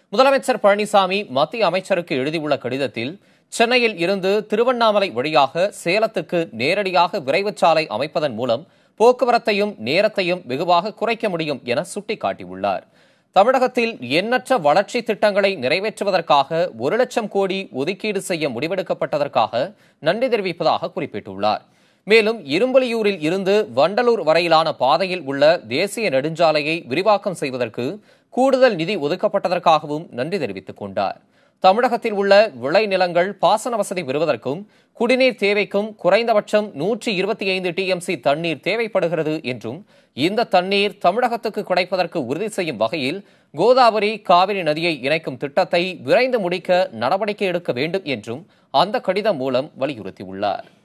முதலமைச்சர் பழனிசாமி மத்திய அமைச்சருக்கு எழுதியுள்ள கடிதத்தில் சென்னையில் இருந்து திருவண்ணாமலை வழியாக சேலத்துக்கு நேரடியாக விரைவுச் சாலை அமைப்பதன் மூலம் போக்குவரத்தையும் நேரத்தையும் வெகுவாக குறைக்க முடியும் என சுட்டிக்காட்டியுள்ளார் தமிழகத்தில் எண்ணற்ற வளர்ச்சி திட்டங்களை நிறைவேற்றுவதற்காக ஒரு லட்சம் கோடி ஒதுக்கீடு செய்ய முடிவெடுக்கப்பட்டதற்காக நன்றி தெரிவிப்பதாக குறிப்பிட்டுள்ளார் மேலும் இரும்பலியூரில் இருந்து வண்டலூர் வரையிலான பாதையில் உள்ள தேசிய நெடுஞ்சாலையை விரிவாக்கம் செய்வதற்கு கூடுதல் நிதி ஒதுக்கப்பட்டதற்காகவும் நன்றி தெரிவித்துக் கொண்டார் தமிழகத்தில் உள்ள விளைநிலங்கள் பாசன வசதி பெறுவதற்கும் குடிநீர் தேவைக்கும் குறைந்தபட்சம் நூற்றி இருபத்தி ஐந்து டிஎம்சி தண்ணீர் தேவைப்படுகிறது என்றும் இந்த தண்ணீர் தமிழகத்துக்கு கிடைப்பதற்கு உறுதி செய்யும் வகையில் கோதாவரி காவிரி நதியை இணைக்கும் திட்டத்தை விரைந்து முடிக்க நடவடிக்கை எடுக்க வேண்டும் என்றும் அந்த கடிதம் மூலம் வலியுறுத்தியுள்ளார்